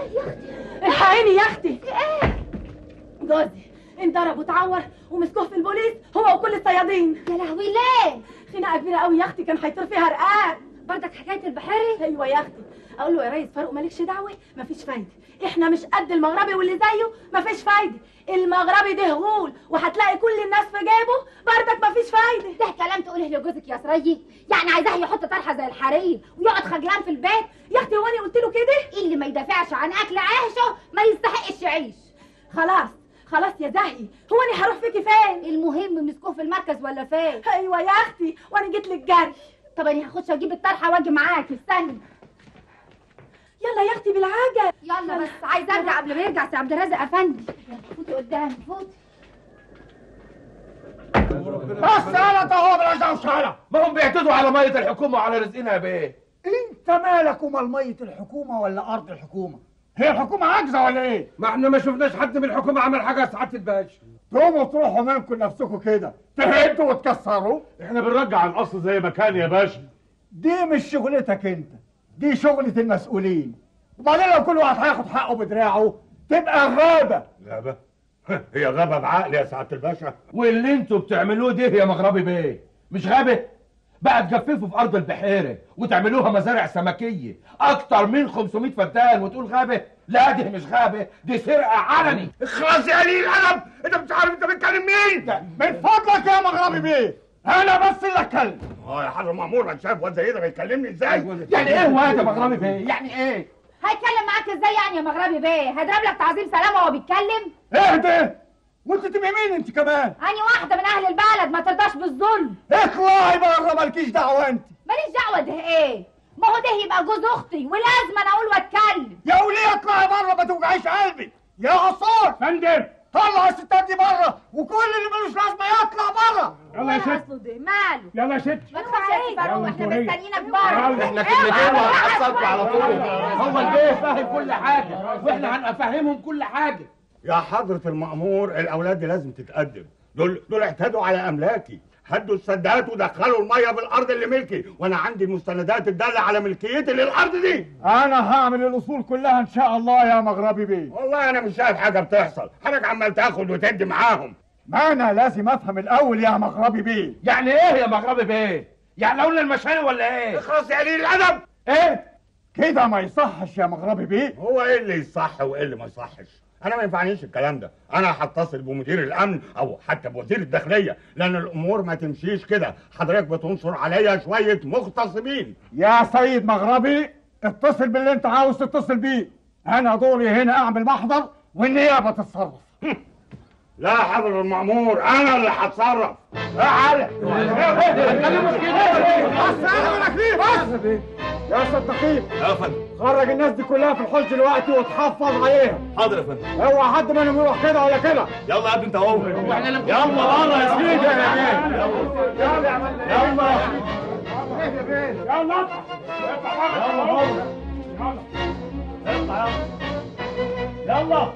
الحقيني يا اختي جوزي انضرب وتعور ومسكوه في البوليس هو وكل الصيادين يا لهوي ليه خناقه كبيره قوي يا اختي كان هيطير فيها رقاب برضك حكايه البحيري ايوه يا اختي اقول له يا ريس فاروق مالكش دعوه مفيش فايده احنا مش قد المغربي واللي زيه مفيش فايده المغربي ده غول وهتلاقي كل الناس في جيبه برضك مفيش فايده ده كلام تقوله لجوزك يا سري يعني عايزاه يحط طرحه زي الحرير ويقعد خجلان في البيت يا اختي هو انا قلت له كده اللي ما يدافعش عن اكل عيشه ما يستحقش يعيش خلاص خلاص يا زهي هو انا هروح فيكي فين المهم مسكوه في المركز ولا فين ايوه يا اختي وانا جيت لك جري طب انا هاخدش اجيب الطرحه واجي معاك استني يلا يا اختي بالعجل يلا بس عايزه ارجع قبل ما يرجع سي عبد الرازق افندي يلا فوتي قدامي فوتي بس انا اهو بلاش وشالة ما هم بيعتدوا على ميه الحكومه وعلى رزقنا يا بيه انت مالك ومال ميه الحكومه ولا ارض الحكومه هي الحكومه عاجزه ولا ايه ما احنا ما شفناش حد من الحكومه عمل حاجه يا سعاده الباشا تقوموا تروحوا منكم نفسكم كده تهدوا وتكسروا احنا بنرجع الاصل زي ما كان يا باشا دي مش شغلتك انت دي شغلة المسؤولين وبعدين لو كل واحد هياخد حقه بدراعه تبقى غابة غابة هي غابة بعقل يا سعادة الباشا واللي انتوا بتعملوه ده يا مغربي بيه مش غابه بقى تجففوا في ارض البحيره وتعملوها مزارع سمكيه اكتر من 500 فدان وتقول غابه لا دي مش غابه دي سرقه علني اخلص يا قليل الادب انت مش عارف انت بتكلم مين من فضلك يا مغربي بيه انا بس اللي اتكلم اه يا حضر مأمور انا شايف واد زي ده بيكلمني ازاي يعني ايه واد يا مغربي بيه يعني ايه هيتكلم معاك ازاي يعني يا مغربي بيه هضرب لك تعظيم سلامه وهو بيتكلم اهدى وانت تبقى مين انت كمان اني واحده من اهل البلد ما ترضاش بالظلم اطلعي بره مالكيش دعوه انت ماليش دعوه ده ايه ما هو ده يبقى جوز اختي ولازم انا اقول واتكلم يا وليه اطلعي بره ما توجعيش قلبي يا عصار فندم طلع الستات دي بره وكل اللي ملوش لازمه يطلع بره يلا يا ست اصله ده ماله يلا يا ست ما تخافش يا سيدي فاروق احنا انتوا مستنيينك بره احنا كلمتين وهنحصلكوا على طول هو البيه فاهم كل حاجه واحنا هنفهمهم كل حاجه يا حضرة المأمور الأولاد دي لازم تتقدم دول دول اعتدوا على أملاكي هدوا السدات ودخلوا المية في الأرض اللي ملكي وأنا عندي المستندات الدالة على ملكيتي للأرض دي انا هعمل الاصول كلها ان شاء الله يا مغربي بيه والله أنا مش شايف حاجة بتحصل حضرتك عمال تاخد وتدي معاهم ما انا لازم افهم الاول يا مغربي بيه يعني ايه يا مغربي بيه يعني قلنا المشاري ولا ايه اخلص يا قليل الأدب ايه كده ما يصحش يا مغربي بيه هو ايه اللي يصح وايه اللي ما يصحش انا ما ينفعنيش الكلام ده انا هتصل بمدير الامن او حتى بوزير الداخليه لان الامور ما تمشيش كده حضرتك بتنصر عليا شويه مغتصبين يا سيد مغربي اتصل باللي انت عاوز تتصل بيه انا دوري هنا اعمل محضر والنيابه تتصرف لا حضر المأمور انا اللي هتصرف تعالى بس يا صدقين يا فندم خرج الناس دي كلها في الحج دلوقتي وتحفظ عليها حاضر يا فندم اوعى حد منهم يروح كده ولا كده يلا يا ابني انت اهو واحنا لم- يلا بره يا سيدي يلا يلا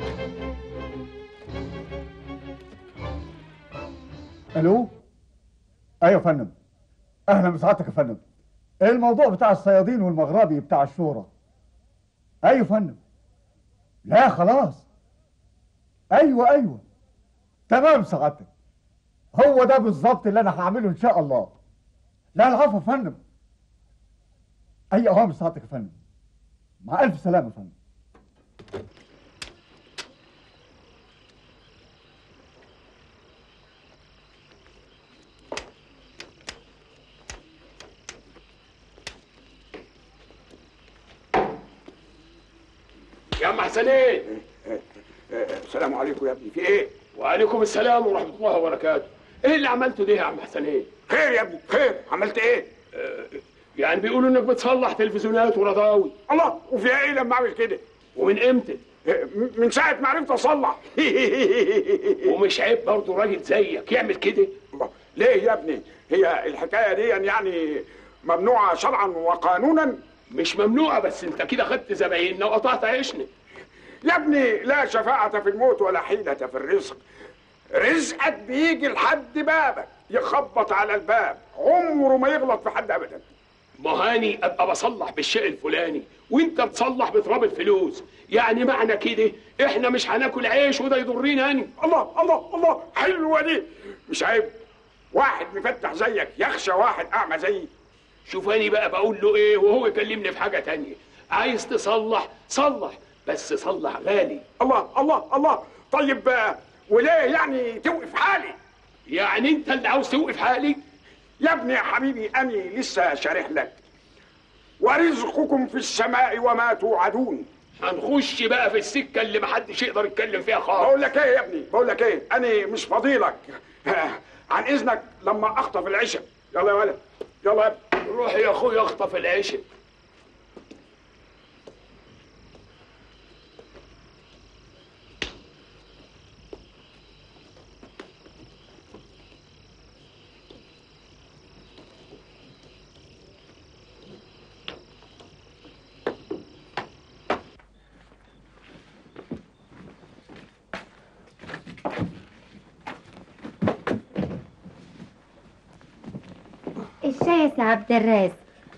الو ايوه يا فندم اهلا بسعادتك يا فندم ايه الموضوع بتاع الصيادين والمغربي بتاع الشورى ايوه يا فندم لا خلاص ايوه ايوه تمام سعادتك هو ده بالظبط اللي انا هعمله ان شاء الله لا العفو يا فندم اي اوامر سعادتك يا فندم مع الف سلامه يا فندم يا عم حسنين السلام عليكم يا ابني في ايه؟ وعليكم السلام ورحمه الله وبركاته ايه اللي عملته ده يا عم حسنين خير يا ابني خير عملت ايه؟ يعني بيقولوا انك بتصلح تلفزيونات ورضاوي الله وفيها ايه لما اعمل كده؟ ومن امتى م- من ساعة ما عرفت اصلح ومش عيب برضه راجل زيك يعمل كده الله، ليه يا ابني؟ هي الحكاية دي يعني ممنوعة شرعا وقانونا؟ مش ممنوعه بس انت كده خدت زبايننا وقطعت عيشنا يا ابني لا شفاعة في الموت ولا حيلة في الرزق رزقك بيجي لحد بابك يخبط على الباب عمره ما يغلط في حد ابدا ما هاني ابقى بصلح بالشيء الفلاني وانت بتصلح بتراب الفلوس يعني معنى كده احنا مش هناكل عيش وده يضرنا هاني الله الله الله حلوه دي مش عيب واحد مفتح زيك يخشى واحد اعمى زيي شوف اني بقى بقول له ايه وهو يكلمني في حاجه تانية عايز تصلح صلح بس صلح غالي الله الله الله طيب آه، وليه يعني توقف حالي يعني انت اللي عاوز توقف حالي يا ابني يا حبيبي اني لسه شارح لك ورزقكم في السماء وما توعدون هنخش بقى في السكه اللي محدش يقدر يتكلم فيها خالص بقول لك ايه يا ابني بقول لك ايه انا مش فضيلك عن اذنك لما اخطف العشب يلا يا ولد يلا يا ابني روح يا اخويا اخطف العيش الشاي يا سي عبد الرازق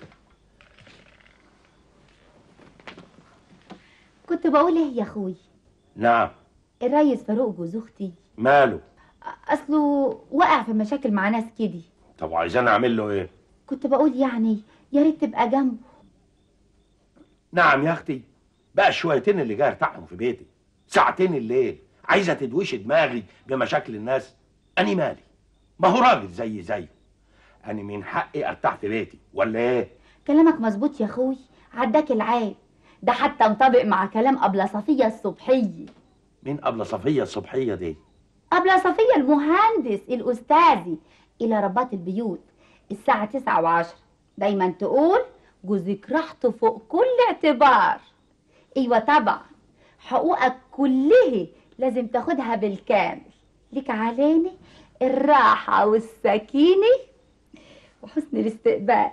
كنت بقول ايه يا اخوي نعم الريس فاروق جوز اختي ماله اصله وقع في مشاكل مع ناس كده طب عايزاني اعمل له ايه كنت بقول يعني يا ريت تبقى جنبه نعم يا اختي بقى الشويتين اللي جاي ارتاحهم في بيتي ساعتين الليل عايزه تدويش دماغي بمشاكل الناس اني مالي ما هو راجل زي زيه انا من حقي ارتاح في بيتي ولا ايه كلامك مظبوط يا اخوي عداك العيب ده حتى مطابق مع كلام أبلة صفية الصبحية مين قبل صفيه الصبحيه دي أبلة صفية المهندس الأستاذي إلى ربات البيوت الساعة تسعة وعشرة دايما تقول جوزك راحته فوق كل اعتبار أيوة طبعا حقوقك كلها لازم تاخدها بالكامل لك علينا الراحة والسكينة وحسن الاستقبال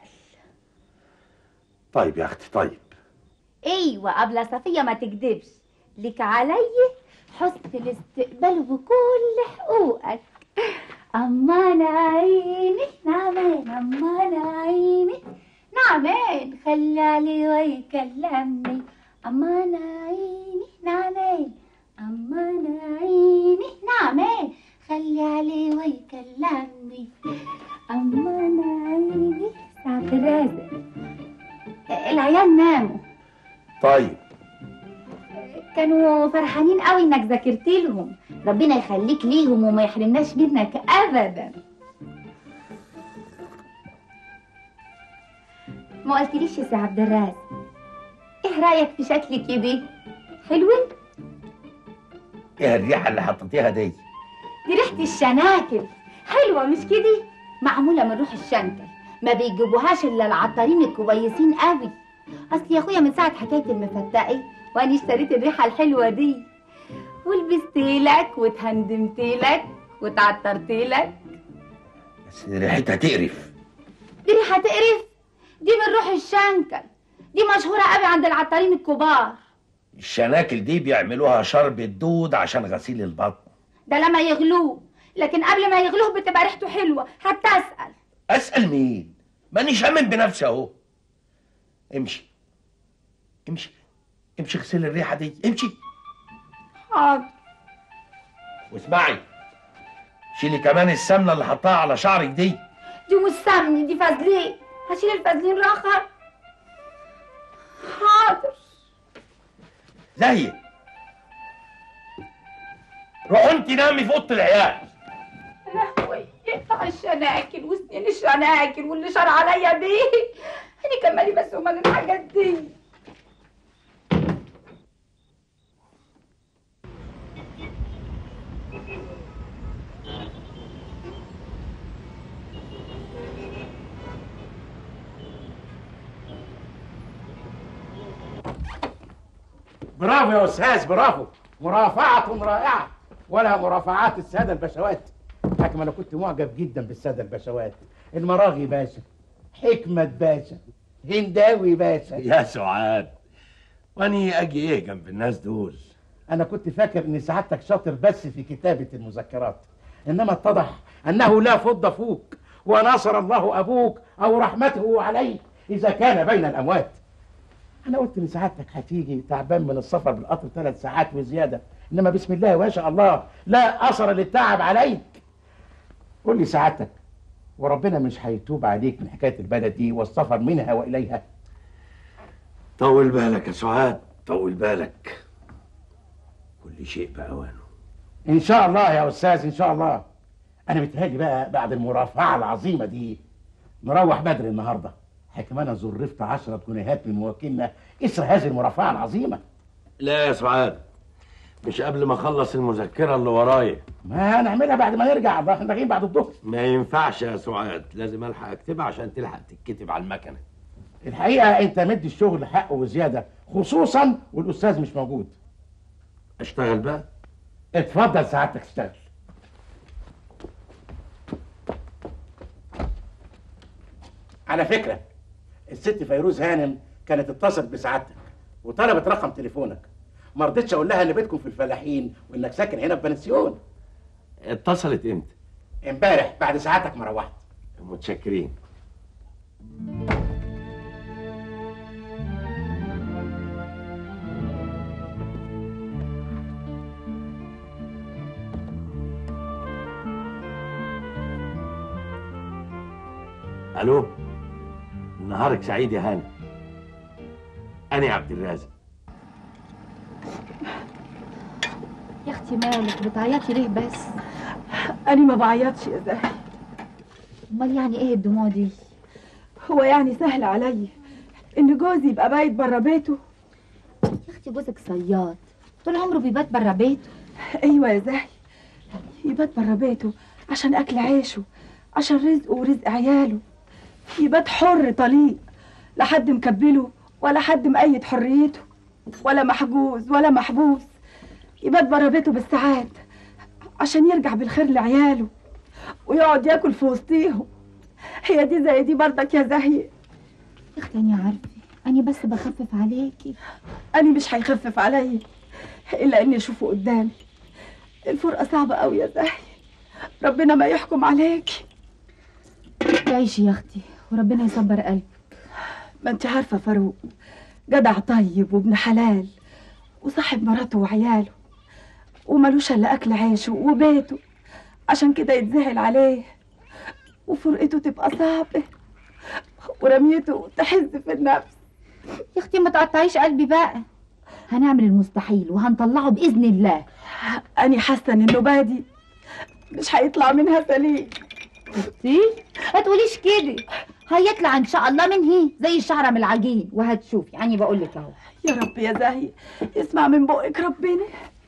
طيب يا اختي طيب ايوه أبلة صفية ما تكدبش لك علي حسن الاستقبال بكل حقوقك أمانة عيني نعمين أمانة عيني نعمين خلي علي ويكلمني أمانة عيني نعمين أمانة عيني نعمين خلي علي ويكلمني أمانة عيني ساعة الرازق العيال ناموا طيب كانوا فرحانين قوي انك ذاكرت لهم ربنا يخليك ليهم وما يحرمناش منك ابدا ما قلتليش يا سي عبد الرازق ايه رايك في شكلي كده حلوين ايه الريحه اللي حطيتيها دي دي ريحه الشناكل حلوه مش كده معموله من روح الشنكل ما بيجيبوهاش الا العطارين الكويسين قوي اصل يا اخويا من ساعه حكايه المفتقي وانا اشتريت الريحه الحلوه دي ولبست لك واتهندمت لك وتعطرت لك بس ريحتها تقرف دي ريحه تقرف دي من روح الشنكل دي مشهوره قوي عند العطارين الكبار الشناكل دي بيعملوها شرب الدود عشان غسيل البطن ده لما يغلوه لكن قبل ما يغلوه بتبقى ريحته حلوه حتى اسال اسال مين مانيش امن بنفسي اهو امشي امشي امشي اغسلي الريحه دي امشي حاضر واسمعي شيلي كمان السمنه اللي حطها على شعرك دي دي مش سمن دي فازلين هشيل الفازلين رخر حاضر زيك روح انت نامي في اوضه العيال لهوي يقطع الشناكل وسنين الشناكل واللي شار عليا بيه انا كان مالي بس ومال الحاجات دي برافو يا استاذ برافو مرافعة رائعة ولا مرافعات السادة البشوات حكم انا كنت معجب جدا بالسادة البشوات المراغي باشا حكمة باشا هنداوي باشا يا سعاد واني اجي ايه جنب الناس دول انا كنت فاكر ان سعادتك شاطر بس في كتابة المذكرات انما اتضح انه لا فض فوق ونصر الله ابوك او رحمته عليك اذا كان بين الاموات انا قلت ان سعادتك هتيجي تعبان من السفر بالقطر ثلاث ساعات وزياده انما بسم الله ما شاء الله لا اثر للتعب عليك قول لي سعادتك وربنا مش هيتوب عليك من حكايه البلد دي والسفر منها واليها طول بالك يا سعاد طول بالك كل شيء بأوانه ان شاء الله يا استاذ ان شاء الله انا متهيألي بقى بعد المرافعه العظيمه دي نروح بدري النهارده حكم انا زرفت عشرة جنيهات من موكلنا اسر هذه المرافعه العظيمه لا يا سعاد مش قبل ما اخلص المذكرة اللي ورايا ما هنعملها بعد ما نرجع بقى احنا راجعين بعد الظهر ما ينفعش يا سعاد لازم الحق اكتبها عشان تلحق تتكتب على المكنة الحقيقه انت مدي الشغل حقه وزياده خصوصا والاستاذ مش موجود اشتغل بقى اتفضل سعادتك اشتغل على فكره الست فيروز هانم كانت اتصلت بسعادتك وطلبت رقم تليفونك ما رضيتش اقول لها ان بيتكم في الفلاحين وانك ساكن هنا في بنسيون اتصلت امتى امبارح بعد ساعتك ما روحت متشكرين الو نهارك سعيد يا هاني انا عبد الرازق يا اختي مالك بتعيطي ليه بس انا ما بعيطش يا زهي امال يعني ايه الدموع دي هو يعني سهل عليا ان جوزي يبقى بايت بره بيته يا اختي جوزك صياد طول عمره بيبات بره بيته ايوه يا زهي يبات بره بيته عشان اكل عيشه عشان رزقه ورزق عياله يبات حر طليق لا حد مكبله ولا حد مقيد حريته ولا محجوز ولا محبوس يبات بره بيته بالساعات عشان يرجع بالخير لعياله ويقعد ياكل في وسطيهم هي دي زي دي برضك يا زهي يا اختي انا عارفه انا بس بخفف عليكي أنا مش هيخفف عليا إلا إني أشوفه قدامي الفرقة صعبة أوي يا زهي ربنا ما يحكم عليكي تعيشي يا اختي وربنا يصبر قلبك ما أنت عارفة فاروق جدع طيب وابن حلال وصاحب مراته وعياله وملوش إلا أكل عيشه وبيته عشان كده يتزعل عليه وفرقته تبقى صعبة ورميته تحز في النفس يا اختي ما تقطعيش قلبي بقى هنعمل المستحيل وهنطلعه باذن الله أنا حاسة إن النوبة دي مش هيطلع منها سليم شفتي ما تقوليش كده هيطلع ان شاء الله من هي زي الشعره من العجين وهتشوفي يعني بقول لك اهو يا رب يا زهي اسمع من بقك ربنا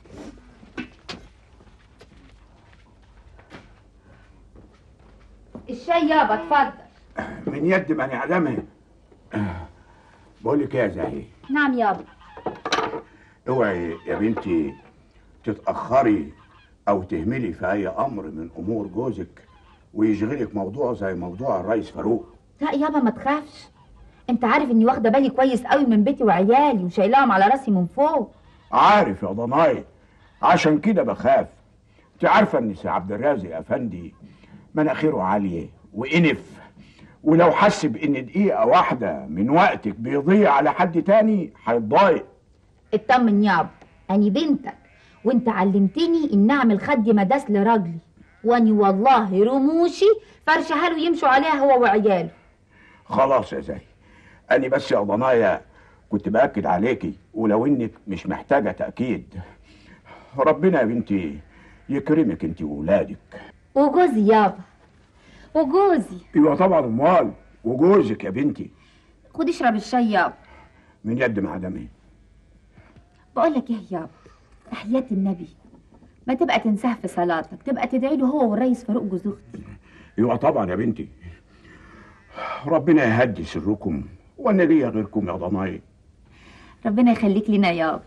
الشاي يابا اتفضل من يد من يعلمها بقول لك إيه يا زهي نعم يابا اوعي يا بنتي تتأخري أو تهملي في أي أمر من أمور جوزك ويشغلك موضوع زي موضوع الرئيس فاروق لا يابا ما تخافش انت عارف اني واخده بالي كويس قوي من بيتي وعيالي وشايلاهم على راسي من فوق عارف يا ضناي عشان كده بخاف انت عارفة إن سي عبد الرازق أفندي مناخيره عالية وإنف ولو حس بإن دقيقة واحدة من وقتك بيضيع على حد تاني هيتضايق اطمن يابا اني بنتك وانت علمتني ان اعمل خد مداس لراجلي واني والله رموشي فرشها له يمشوا عليها هو وعياله خلاص يا زي أنا بس يا ضنايا كنت بأكد عليكي ولو إنك مش محتاجة تأكيد ربنا يا بنتي يكرمك انت وولادك وجوزي يابا وجوزي ايوه طبعا امال وجوزك يا بنتي خد اشرب الشاي يابا من يد معدمي بقول لك ايه يابا تحيات النبي ما تبقى تنساه في صلاتك تبقى تدعي له هو والريس فاروق جوز اختي ايوه طبعا يا بنتي ربنا يهدي سركم وانا ليا غيركم يا ضناي ربنا يخليك لنا يابا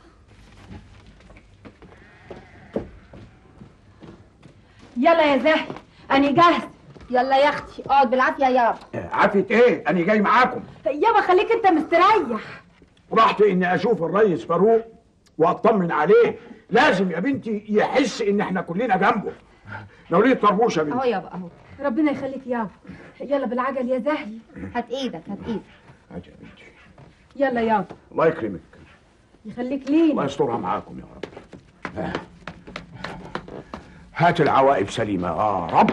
يلا يا زهي أنا جاهز يلا يا اختي اقعد بالعافيه يابا عافية ايه انا جاي معاكم يابا خليك أنت مستريح رحت اني اشوف الريس فاروق واطمن عليه لازم يا بنتي يحس ان احنا كلنا جنبه نوليه طربوش يا اهو بنتي يابا اهو ربنا يخليك يابا يلا بالعجل يا زهي هات ايدك هات ايدك هاتي يا بنتي يلا يابا الله يكرمك يخليك الله لينا يسترها معاكم يا رب آه. هات العواقب سليمة يا رب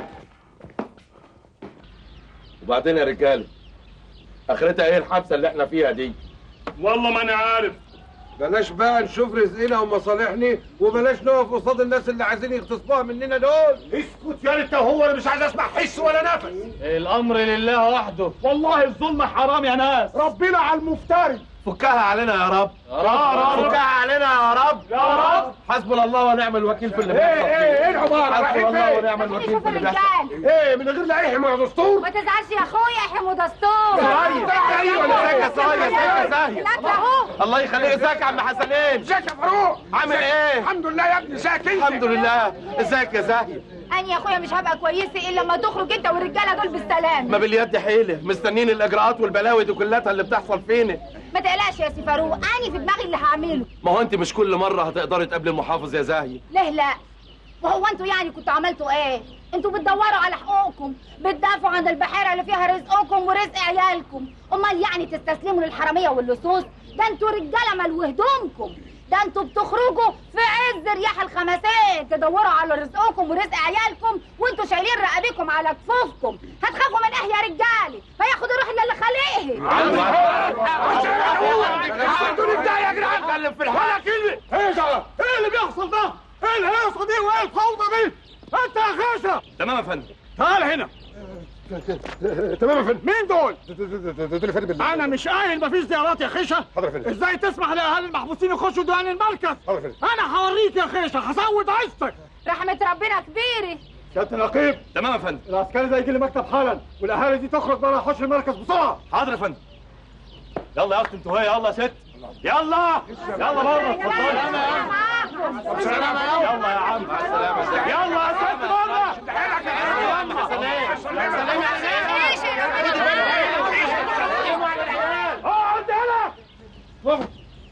وبعدين يا رجاله اخرتها ايه الحبسه اللي احنا فيها دي والله ما انا عارف بلاش بقى نشوف رزقنا ومصالحنا وبلاش نقف قصاد الناس اللي عايزين يغتصبوها مننا دول اسكت يا انت وهو انا مش عايز اسمع حس ولا نفس الامر لله وحده والله الظلم حرام يا ناس ربنا على المفتري فكها علينا يا رب يا رب فكها علينا يا رب يا رب حسبنا الله ونعم الوكيل في اللي ايه بيحصل ايه ايه فيه العباره حسبنا رايحين الله فين ونعم الوكيل شوف في اللي بيحصل الرجال ايه من غير لا يحمي ولا دستور ما تزعلش يا اخويا احمي دستور ايوه ازيك يا صايا ازيك يا زاهيه لا اهو الله يخليك ازيك يا عم حسنين ازيك يا فاروق عامل ايه الحمد لله يا ابني ازيك انت الحمد لله ازيك يا زاهيه انا يا اخويا مش هبقى كويسه الا لما تخرج انت والرجاله دول بالسلام ما باليد حيله مستنيين الاجراءات والبلاوي دي كلها اللي بتحصل فينا ما تقلقش يا سي فاروق انا في دماغي اللي هعمله ما هو انت مش كل مره هتقدري تقابلي المحافظ يا زاهيه ليه لا وهو انتوا يعني كنتوا عملتوا ايه انتوا بتدوروا على حقوقكم بتدافعوا عن البحيره اللي فيها رزقكم ورزق عيالكم امال يعني تستسلموا للحراميه واللصوص ده انتوا رجاله ملو هدومكم ده انتوا بتخرجوا في عز رياح الخمسات تدوروا على رزقكم ورزق عيالكم وانتوا شايلين رقابيكم على كفوفكم هتخافوا من ايه يا رجالي فياخد الروح اللي اللي خلقه عندوني بدايه يا جدعان اتكلم في ولا الحق كلمه ايه ده ايه اللي بيحصل ده ايه الهيصه دي وايه الفوضى دي انت يا خاشة تمام يا فندم تعال هنا تمام يا فندم مين دول؟ انا مش قايل مفيش زيارات يا خيشه حاضر يا فندم. ازاي تسمح لاهالي المحبوسين يخشوا ديوان المركز حاضر يا فندم. انا هوريك يا خيشه هزود عزتك رحمه ربنا كبيره كابتن نقيب تمام يا فندم العسكري ده يجي لي مكتب حالا والاهالي دي تخرج بره حوش المركز بسرعه حاضر يا فندم يلا يا اخت انتوا هي يلا يا ست يلا يلا بره اتفضلي يلا يا عم مع السلامه يا زاهيه يلا يا ست بره اقعد هنا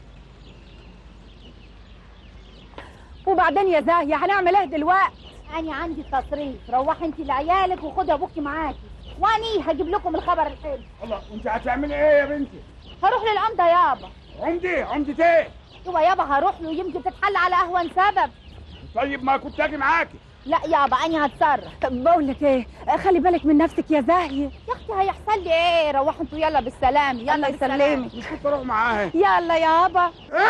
وبعدين يا زاهية هنعمل ايه دلوقتي انا عندي تصريف روح انت لعيالك وخدي ابوكي معاكي واني هجيب لكم الخبر الحلو الله وانت هتعملي ايه يا بنتي؟ هروح للعمده يابا عمدي عمدة ايه؟ ايوه يابا هروح له يمكن تتحل على اهون سبب طيب ما كنت اجي معاكي لا يابا انا هتصرف بقول لك ايه خلي بالك من نفسك يا زاهية يا اختي هيحصل لي ايه روحوا انتوا يلا بالسلام يلا الله بالسلام. يسلمك مش كنت اروح معاها يلا يابا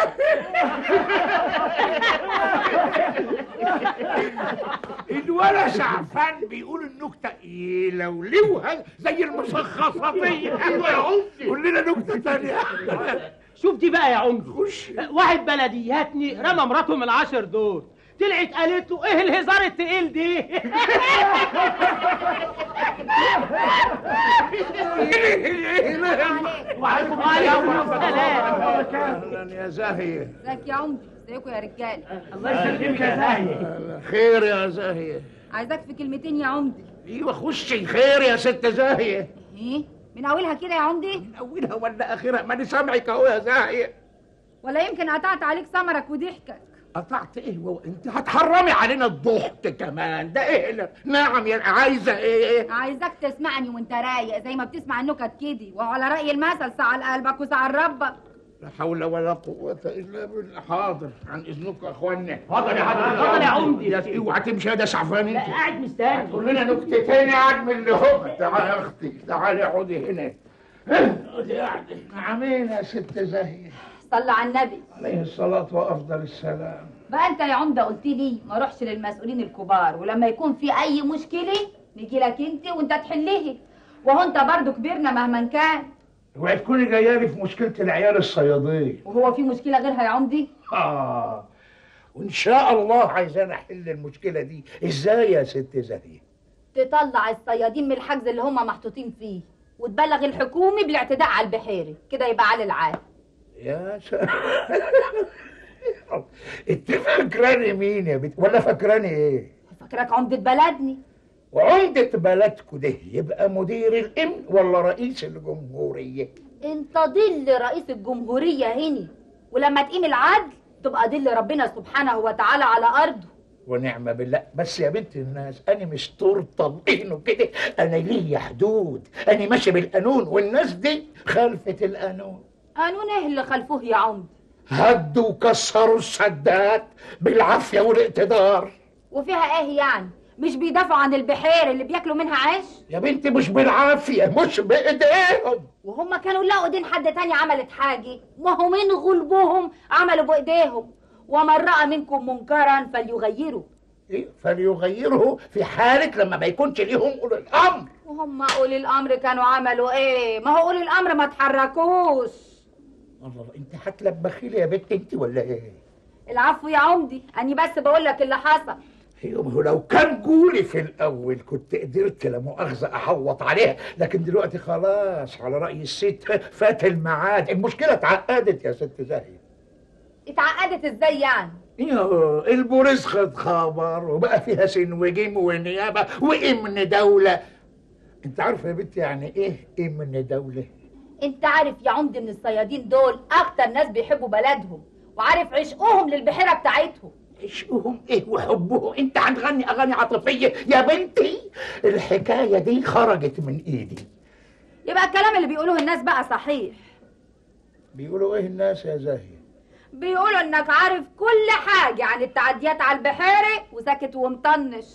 الولا شعفان بيقول النكتة يلولوها زي المشخصاتية ايوه يا عمدي كلنا نكتة تانية شوف دي بقى يا عمدي واحد بلدياتني رمى مراته من العشر دول طلعت قالت له ايه الهزار التقيل دي وعليكم السلام اهلا يا زاهية ازيك يا عمدي ازيكم يا رجاله الله يسلمك يا زاهية خير يا زاهية عايزاك في كلمتين يا عمدي ايوه خشي خير يا ست زاهية ايه من اولها كده يا عمدي من اولها ولا اخرها ما انا سامعك اهو يا زاهية ولا يمكن قطعت عليك سمرك وضحكك قطعت ايه و... انت هتحرمي علينا الضحك كمان ده ايه لا. نعم يا عايزة ايه عايزاك تسمعني وانت رايق زي ما بتسمع النكت كده وعلى راي المثل سعى لقلبك وسعى لربك لا حول ولا قوة إلا بالله حاضر عن إذنكم يا إخوانا اتفضل يا حضرتك اتفضل يا عمدي يا اوعى تمشي يا ده شعفان لا انت قاعد مستني قول لنا نكتتين قاعد من اللي هم تعالي يا اختي تعالي اقعدي هنا اقعدي قاعدة نعمين يا ست زاهية صلى على النبي عليه الصلاة وأفضل السلام بقى انت يا عمده قلت لي ما اروحش للمسؤولين الكبار ولما يكون في اي مشكله نيجي لك انت وانت تحليه وهو انت برضو كبرنا مهما كان اوعي تكوني جايه لي في مشكلة العيال الصيادية وهو في مشكله غيرها يا عمدي آه وإن شاء الله عايزانا أحل المشكلة دي إزاي يا ست زاهية تطلع الصيادين من الحجز اللي هم محطوطين فيه وتبلغ الحكومي بالاعتداء على البحيري كده يبقى على العال يا س... انت فاكراني مين يا بنت ولا فاكراني ايه فاكرك عمده بلدني وعمدة بلدكوا ده يبقى مدير الامن ولا رئيس الجمهورية انت ظل رئيس الجمهوريه هنا ولما تقيم العدل تبقى ظل ربنا سبحانه وتعالى على ارضه ونعم بالله بس يا بنت الناس انا مش طور طلقين وكده انا ليا حدود انا ماشي بالقانون والناس دي خالفت القانون قانون ايه اللي خلفوه يا عمد هدوا وكسروا السدات بالعافيه والاقتدار وفيها ايه يعني مش بيدافعوا عن البحير اللي بياكلوا منها عيش يا بنتي مش بالعافيه مش بايديهم وهم كانوا لقوا دين حد تاني عملت حاجة ما هو من غلبهم عملوا بإيديهم ومن رأى منكم منكرا فليغيروا إيه؟ فليغيره في حالة لما ما يكونش ليهم أولي الأمر وهم أولي الأمر كانوا عملوا إيه ما هو أولي الأمر ما تحركوش الله أنت هتلبخي لي يا بنت أنت ولا إيه؟ العفو يا عمدي أني بس بقول لك اللي حصل يوم هو لو كان جولي في الأول كنت قدرت لا مؤاخذة أحوط عليها لكن دلوقتي خلاص على رأي الست فات الميعاد المشكلة اتعقدت يا ست زاهية اتعقدت إزاي يعني يوه، البوليس خد خبر وبقى فيها سن وجيم ونيابة وإمن دولة أنت عارفة يا بنتي يعني إيه إمن دولة؟ أنت عارف يا عمدي إن الصيادين دول أكتر ناس بيحبوا بلدهم وعارف عشقهم للبحيرة بتاعتهم عشقهم ايه وحبهم انت هتغني اغاني عاطفيه يا بنتي الحكايه دي خرجت من ايدي يبقى الكلام اللي بيقولوه الناس بقى صحيح بيقولوا ايه الناس يا زاهيه بيقولوا انك عارف كل حاجة عن التعديات على البحيرة وساكت ومطنش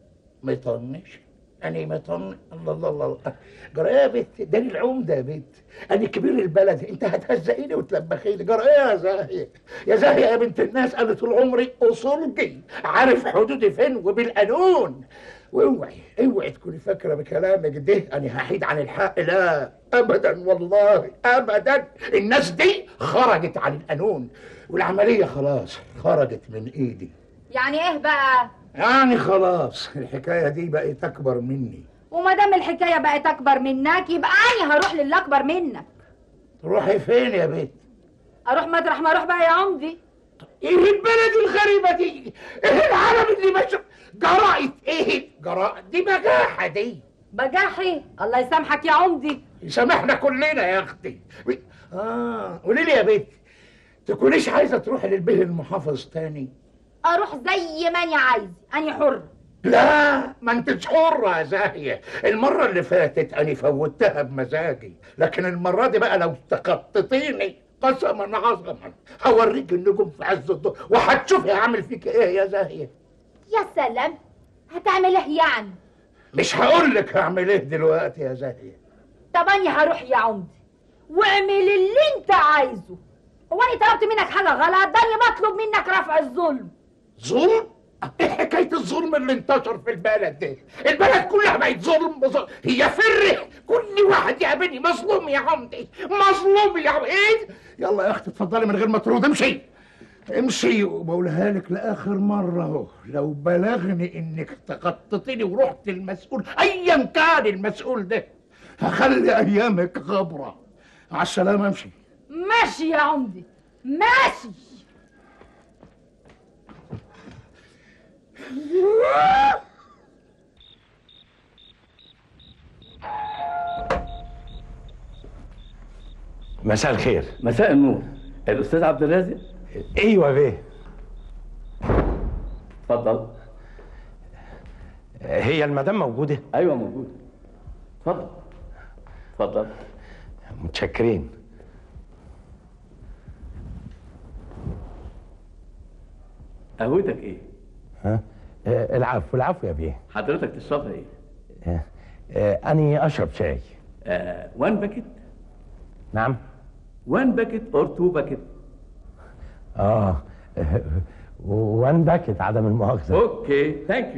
مطنش انا مطن الله الله الله الله جرى ايه يا بنت ده أنا العمده يا بنت انا كبير البلد انت هتهزقيني وتلبخيني جرى ايه يا زاهيه يا زاهيه يا بنت الناس انا طول عمري اصولجي عارف حدودي فين وبالقانون واوعي اوعي تكوني فاكره بكلامك ده انا هحيد عن الحق لا ابدا والله ابدا الناس دي خرجت عن القانون والعمليه خلاص خرجت من ايدي يعني ايه بقى يعني خلاص الحكايه دي بقت اكبر مني وما دام الحكاية بقت أكبر منك يبقى أنا هروح للي أكبر منك تروحي فين يا بنت أروح مطرح ما أروح بقى يا عمدي ايه البلد الغريبه دي ايه العالم اللي ماشي جرأت ايه جرأت دي بجاحه دي بجاحي الله يسامحك يا عمدي يسامحنا كلنا يا اختي اه قولي لي يا بنت تكونيش عايزه تروحي للبه المحافظ تاني أروح زي ما أنا عايز أنا حر لا ما انتش حرة يا زاهية المرة اللي فاتت أنا فوتها بمزاجي لكن المرة دي بقى لو تخططيني قسما عظما هوريك النجوم في عز الضوء وهتشوفي هعمل فيك ايه يا زاهية يا سلام هتعمل إيه يعني مش هقول لك هعمل ايه دلوقتي يا زاهية طب أنا هروح يا عمدي واعمل اللي أنت عايزه هو أنا طلبت منك حاجة غلط ده أنا بطلب منك رفع الظلم ظلم؟ ايه حكاية الظلم اللي انتشر في البلد ده؟ البلد كلها بقت ظلم بظلم هي فره كل واحد يقابلني مظلوم يا عمدي مظلوم يا عمدي ايه؟ يلا يا اختي اتفضلي من غير ما ترد امشي امشي وبقولها لك لاخر مره اهو لو بلغني انك تخططيني ورحت المسؤول ايا كان المسؤول ده هخلي ايامك غبره على السلامه امشي ماشي يا عمدي ماشي مساء الخير مساء النور الاستاذ عبد الرازق ايوه بيه اتفضل هي المدام موجوده ايوه موجوده اتفضل اتفضل متشكرين قهوتك ايه ها آه، العفو العفو يا بيه حضرتك تشربها ايه آه، آه، اني اشرب شاي آه وان باكيت نعم وان باكيت اور تو باكيت اه وان باكت عدم المؤاخذه اوكي ثانك يو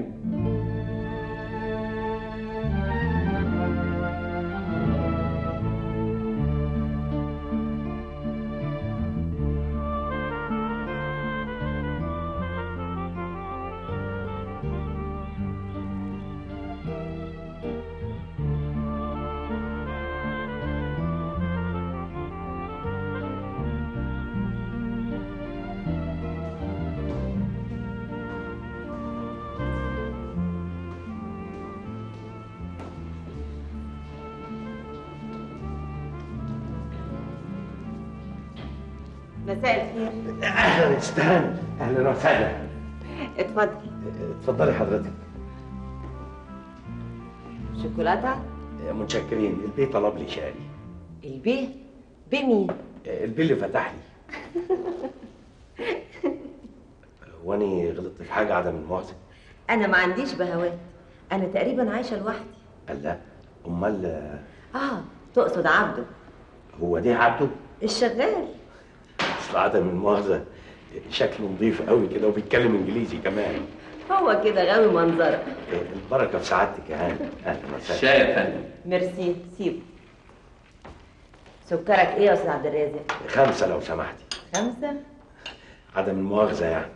مساء الخير اهلا استهان اهلا وسهلا اتفضل اتفضلي حضرتك شوكولاته متشكرين البيه طلب لي شاي البيه بمين البيه اللي فتح لي واني غلطت في حاجه عدم المؤاخذه انا ما عنديش بهوات انا تقريبا عايشه لوحدي قال لا امال اه تقصد عبده هو ده عبده الشغال اصل عدم المؤاخذه شكله نظيف قوي كده وبيتكلم انجليزي كمان هو كده غاوي منظره البركه في سعادتك يا هاني اهلا وسهلا شاي يا فندم ميرسي سيبه سكرك ايه يا استاذ عبد الرازق خمسه لو سمحتي خمسه عدم المؤاخذه يعني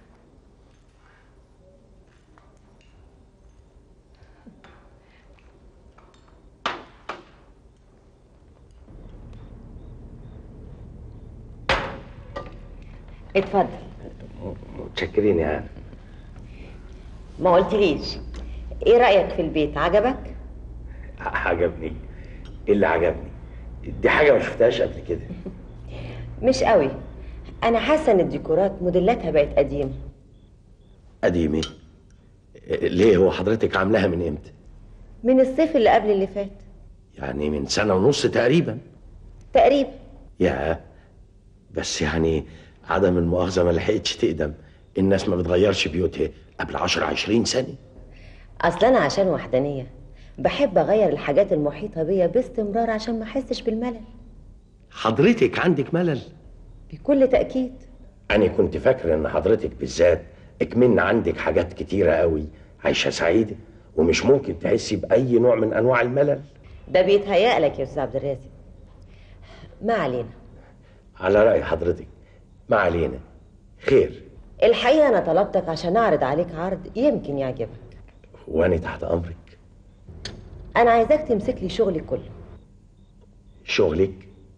اتفضل متشكرين يا هاني ما قلتليش ايه رايك في البيت عجبك عجبني ايه اللي عجبني دي حاجه ما شفتهاش قبل كده مش قوي انا حاسه ان الديكورات موديلاتها بقت قديمه قديمه ليه هو حضرتك عاملاها من امتى من الصيف اللي قبل اللي فات يعني من سنه ونص تقريبا تقريبا يا بس يعني عدم المؤاخذه ما لحقتش تقدم الناس ما بتغيرش بيوتها قبل 10 20 سنه اصل انا عشان وحدانيه بحب اغير الحاجات المحيطه بيا باستمرار عشان ما احسش بالملل حضرتك عندك ملل بكل تاكيد انا كنت فاكر ان حضرتك بالذات اكمن عندك حاجات كتيره قوي عايشه سعيده ومش ممكن تحسي باي نوع من انواع الملل ده بيتهيأ لك يا استاذ عبد الرازق ما علينا على راي حضرتك ما علينا خير الحقيقه انا طلبتك عشان اعرض عليك عرض يمكن يعجبك وانا تحت امرك انا عايزاك تمسك لي شغلي كله شغلك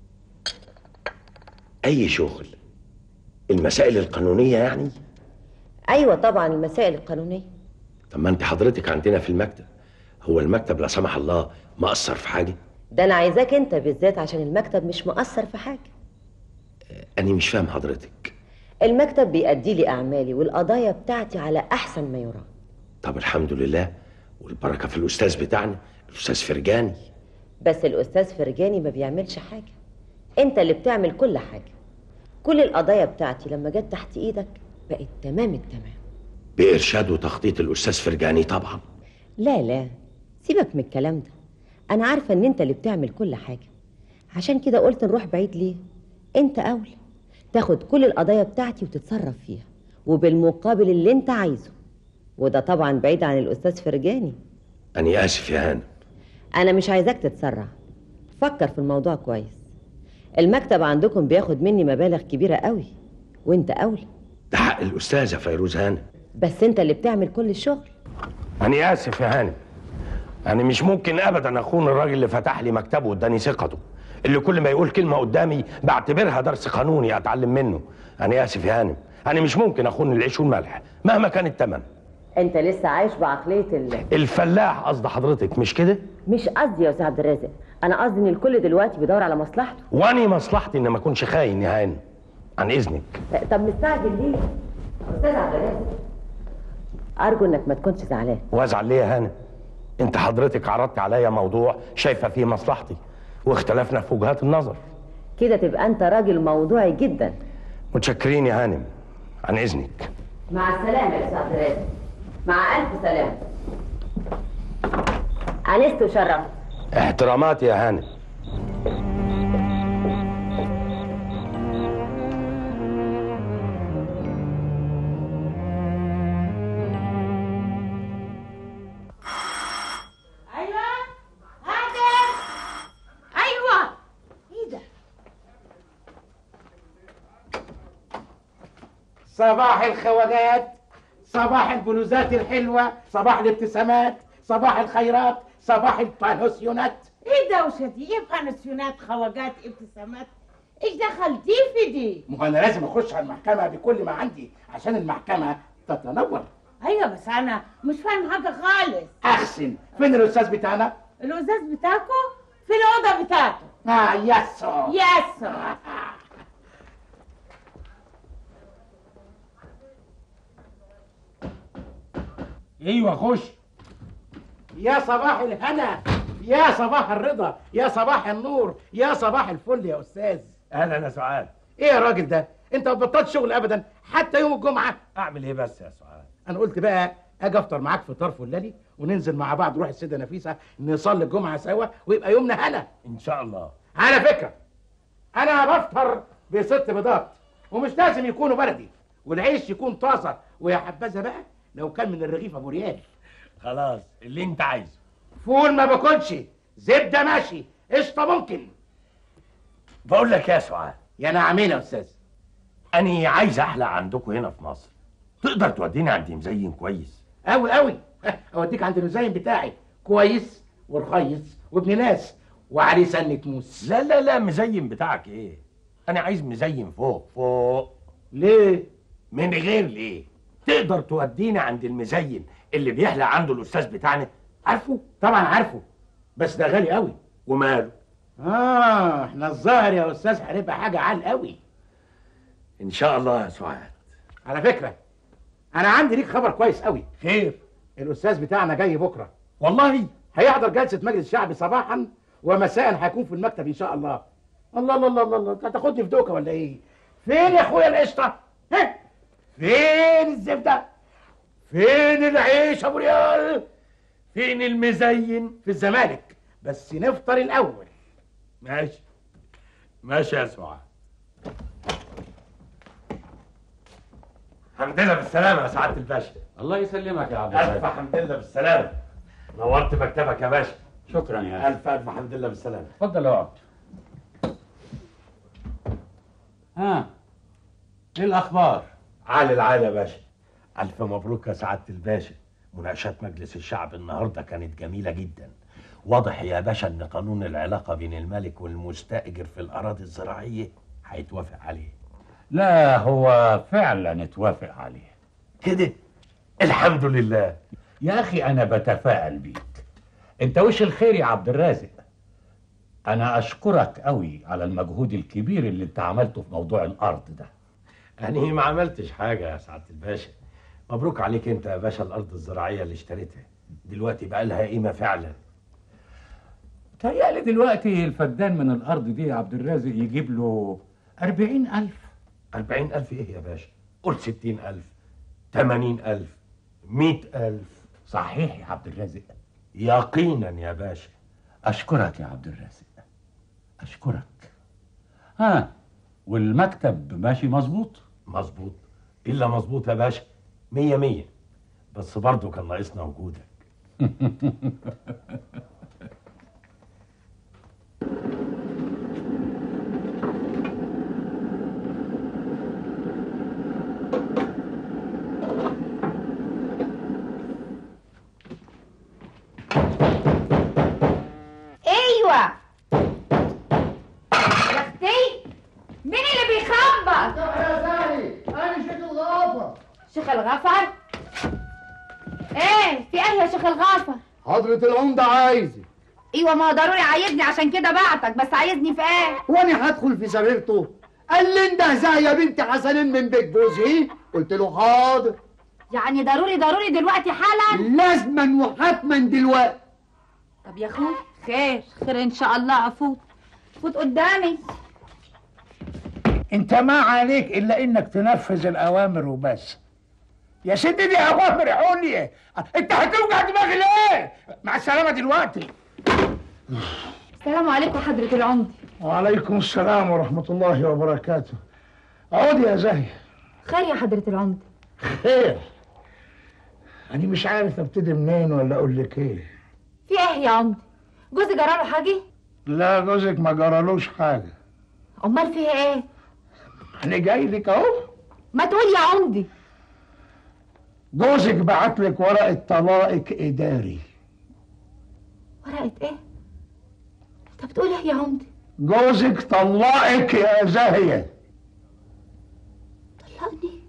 اي شغل المسائل القانونيه يعني ايوه طبعا المسائل القانونيه طب ما انت حضرتك عندنا في المكتب هو المكتب لا سمح الله ما اثر في حاجه ده انا عايزاك انت بالذات عشان المكتب مش مؤثر في حاجه انا مش فاهم حضرتك المكتب بيأدي لي اعمالي والقضايا بتاعتي على احسن ما يرام طب الحمد لله والبركه في الاستاذ بتاعنا الاستاذ فرجاني بس الاستاذ فرجاني ما بيعملش حاجه انت اللي بتعمل كل حاجه كل القضايا بتاعتي لما جت تحت ايدك بقت تمام التمام بارشاد وتخطيط الاستاذ فرجاني طبعا لا لا سيبك من الكلام ده انا عارفه ان انت اللي بتعمل كل حاجه عشان كده قلت نروح بعيد ليه انت اولى تاخد كل القضايا بتاعتي وتتصرف فيها وبالمقابل اللي انت عايزه وده طبعا بعيد عن الاستاذ فرجاني انا اسف يا هانم انا مش عايزاك تتسرع فكر في الموضوع كويس المكتب عندكم بياخد مني مبالغ كبيره قوي وانت اولى ده حق الاستاذه فيروز هانم بس انت اللي بتعمل كل الشغل انا اسف يا هانم انا مش ممكن ابدا اخون الراجل اللي فتح لي مكتبه واداني ثقته اللي كل ما يقول كلمه قدامي بعتبرها درس قانوني اتعلم منه انا اسف يا هانم انا مش ممكن اخون العيش والملح مهما كان الثمن انت لسه عايش بعقليه ال... الفلاح قصد حضرتك مش كده مش قصدي يا استاذ عبد الرازق انا قصدي ان الكل دلوقتي بيدور على مصلحته واني مصلحتي ان ما اكونش خاين يا هانم عن اذنك طب مستعجل ليه استاذ عبد الرازق ارجو انك ما تكونش زعلان وازعل ليه يا هانم انت حضرتك عرضت عليا موضوع شايفه فيه مصلحتي واختلفنا في وجهات النظر كده تبقى انت راجل موضوعي جدا متشكرين يا هانم عن اذنك مع السلامه يا استاذ عبد الرازق مع الف سلامه انست وشرفت احترامات يا هانم ايوه هادر ايوه ايه ده صباح الخواجات صباح البلوزات الحلوة صباح الابتسامات صباح الخيرات صباح البانوسيونات ايه دوشه دي ايه بانسيونات خواجات ابتسامات ايش دخل دي في دي ما هو انا لازم اخش على المحكمة بكل ما عندي عشان المحكمة تتنور ايوه بس انا مش فاهم حاجه خالص احسن فين الاستاذ بتاعنا الاستاذ بتاعكو في الاوضه بتاعته اه يسو يس ايوه خش يا صباح الهنا يا صباح الرضا يا صباح النور يا صباح الفل يا استاذ اهلا يا سعاد ايه يا راجل ده انت ما بطلت شغل ابدا حتى يوم الجمعه اعمل ايه بس يا سعاد انا قلت بقى اجي افطر معاك فطار فلاني وننزل مع بعض نروح السيده نفيسه نصلي الجمعه سوا ويبقى يومنا هنا ان شاء الله على فكره انا بفطر بست بيضات ومش لازم يكونوا بلدي والعيش يكون طازه ويا حبذا بقى لو كان من الرغيف ابو ريال خلاص اللي انت عايزه فول ما باكلش زبده ماشي قشطه ممكن بقول لك يا سعاد يا نعمين يا استاذ انا عايز احلق عندكم هنا في مصر تقدر توديني عند مزين كويس قوي قوي اوديك عند المزين بتاعي كويس ورخيص وابن ناس وعليه سنه موس لا لا لا مزين بتاعك ايه انا عايز مزين فوق فوق ليه من غير ليه تقدر توديني عند المزين اللي بيحلق عنده الاستاذ بتاعنا عارفه طبعا عارفه بس ده غالي قوي وماله اه احنا الظاهر يا استاذ هنبقى حاجه عال قوي ان شاء الله يا سعاد على فكره انا عندي ليك خبر كويس قوي خير الاستاذ بتاعنا جاي بكره والله هيحضر جلسه مجلس شعبي صباحا ومساء هيكون في المكتب ان شاء الله الله الله الله الله, الله. انت هتاخدني في دوكه ولا ايه فين يا اخويا القشطه ها فين الزبده فين العيش ابو ريال فين المزين في الزمالك بس نفطر الاول ماشي ماشي يا سعاد الحمد لله بالسلامة يا سعادة الباشا الله يسلمك يا عبد ألف الرازق حمد لله بالسلامة نورت مكتبك يا باشا شكرا يا أخي ألف ألف حمد لله بالسلامة اتفضل اقعد ها ايه الاخبار عالي العالي يا باشا ألف مبروك يا سعادة الباشا مناقشات مجلس الشعب النهاردة كانت جميلة جدا واضح يا باشا ان قانون العلاقة بين الملك والمستأجر في الأراضي الزراعية هيتوافق عليه لا هو فعلا اتوافق عليه كده الحمد لله يا اخي انا بتفائل بيك انت وش الخير يا عبد الرازق انا اشكرك قوي على المجهود الكبير اللي انت عملته في موضوع الارض ده أنا ما عملتش حاجة يا سعادة الباشا مبروك عليك أنت يا باشا الأرض الزراعية اللي اشتريتها دلوقتي بقى لها قيمة فعلا تهيألي دلوقتي الفدان من الارض دي يا عبد الرازق يجيب له أربعين ألف أربعين ألف إيه يا باشا قول ستين ألف تمانين ألف مئة ألف صحيح يا عبد الرازق يقينا يا باشا أشكرك يا عبد الرازق أشكرك ها والمكتب ماشي مظبوط مظبوط إلا مظبوط يا باشا مية مية بس برضه كان ناقصنا وجودك ايوه يا اختي مين اللي بيخبط يا زاهي انا شيخ الغافر شيخ الغفر ايه في ايه يا شيخ الغفر حضرة العمدة عايزك ايوه ما هو ضروري عايزني عشان كده بعتك بس عايزني في ايه وانا هدخل في سريرته قال لي انده زي يا بنت حسنين من بيت جوزي قلت له حاضر يعني ضروري ضروري دلوقتي حالا لازما وحتما دلوقتي طب يا اخوي خير خير ان شاء الله عفوت فوت قدامي انت ما عليك الا انك تنفذ الاوامر وبس يا سيدي دي اوامر عليا انت هتوجع دماغي ليه مع السلامه دلوقتي السلام عليكم حضرة العمدة وعليكم السلام ورحمه الله وبركاته اقعد يا زاهي خير يا حضرة العمدة خير انا مش عارف ابتدي منين ولا اقول لك ايه في ايه يا عمدة جوزي جراله حاجة لا جوزك ما جرالوش حاجه امال فيها ايه انا جاي لك اهو ما تقول يا عمدي جوزك بعت لك ورقه طلاقك اداري ورقة ايه انت بتقول ايه يا عمدي جوزك طلقك يا زاهيه طلقني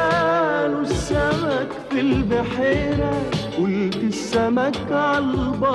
قالوا السمك في البحيرة قلت السمك عالبحر